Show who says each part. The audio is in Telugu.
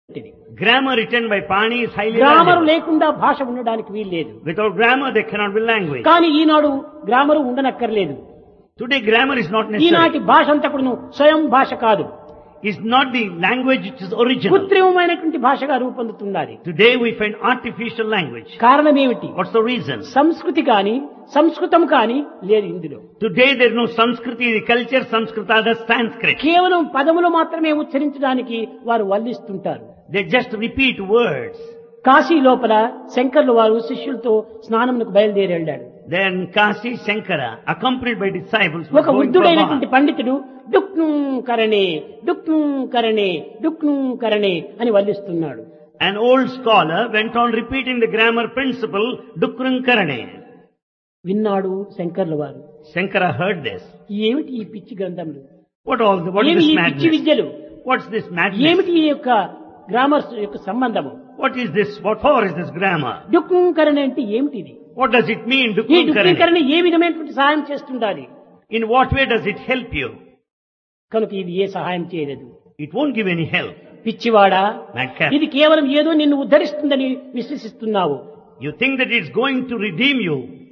Speaker 1: Grammar written by Pani is highly
Speaker 2: grammar
Speaker 1: valuable.
Speaker 2: లేకుండా భాష ఉండడానికి వీలు లేదు
Speaker 1: Without grammar, there cannot be language.
Speaker 2: కానీ ఈనాడు గ్రామరు ఉండనక్కర్లేదు
Speaker 1: Today, grammar is not necessary.
Speaker 2: ఈనాటి భాష అంతా కూడా స్వయం భాష కాదు
Speaker 1: It's not the language which is original.
Speaker 2: కృత్రిమమైనటువంటి భాషగా రూపొందుతున్నది
Speaker 1: Today, we find artificial language.
Speaker 2: కారణం ఏమిటి
Speaker 1: What's the reason?
Speaker 2: సంస్కృతి కాని సంస్కృతం కాని లేదు ఇందులో
Speaker 1: Today, there is no Sanskriti, the culture Sanskrita, the Sanskrit.
Speaker 2: కేవలం పదములు మాత్రమే ఉచ్చరించడానికి వారు వల్లిస్తుంటారు
Speaker 1: They just repeat words.
Speaker 2: Kashi లోపల శంకర్లు వారు శిష్యులతో స్నానంకు బయలుదేరి వెళ్ళాడు
Speaker 1: Then Kasi Shankara, accompanied by disciples, was
Speaker 2: ఒక
Speaker 1: going for a
Speaker 2: వృద్ధుడైనటువంటి
Speaker 1: bath.
Speaker 2: పండితుడు డుక్ను కరణే డుక్ను కరణే డుక్ను కరణే అని వల్లిస్తున్నాడు
Speaker 1: An old scholar went on repeating the grammar principle, Dukrun Karane.
Speaker 2: విన్నాడు శంకర్లు వారు
Speaker 1: Shankara heard this.
Speaker 2: ఏమిటి ఈ పిచ్చి గ్రంథములు
Speaker 1: What all the, what is
Speaker 2: ఏమి
Speaker 1: this
Speaker 2: ఈ పిచ్చి
Speaker 1: madness?
Speaker 2: విద్యలు
Speaker 1: What's this madness?
Speaker 2: ఏమిటి ఈ యొక్క గ్రామర్స్ యొక్క సంబంధము
Speaker 1: What is this? What for is this grammar?
Speaker 2: డుక్నుకరణ అంటే ఏమిటి ఇది
Speaker 1: What does it mean,
Speaker 2: ఈ
Speaker 1: Dukrun Karane?
Speaker 2: డుక్నీకరణ ఏ విధమైనటువంటి సహాయం చేస్తుండాలి
Speaker 1: In what way does it help you?
Speaker 2: కనుక ఇది ఏ సహాయం చేయలేదు
Speaker 1: It won't give any help.
Speaker 2: పిచ్చివాడా
Speaker 1: Madcap.
Speaker 2: ఇది కేవలం ఏదో నిన్ను ఉద్ధరిస్తుందని విశ్వసిస్తున్నావు
Speaker 1: You think that it's going to redeem you.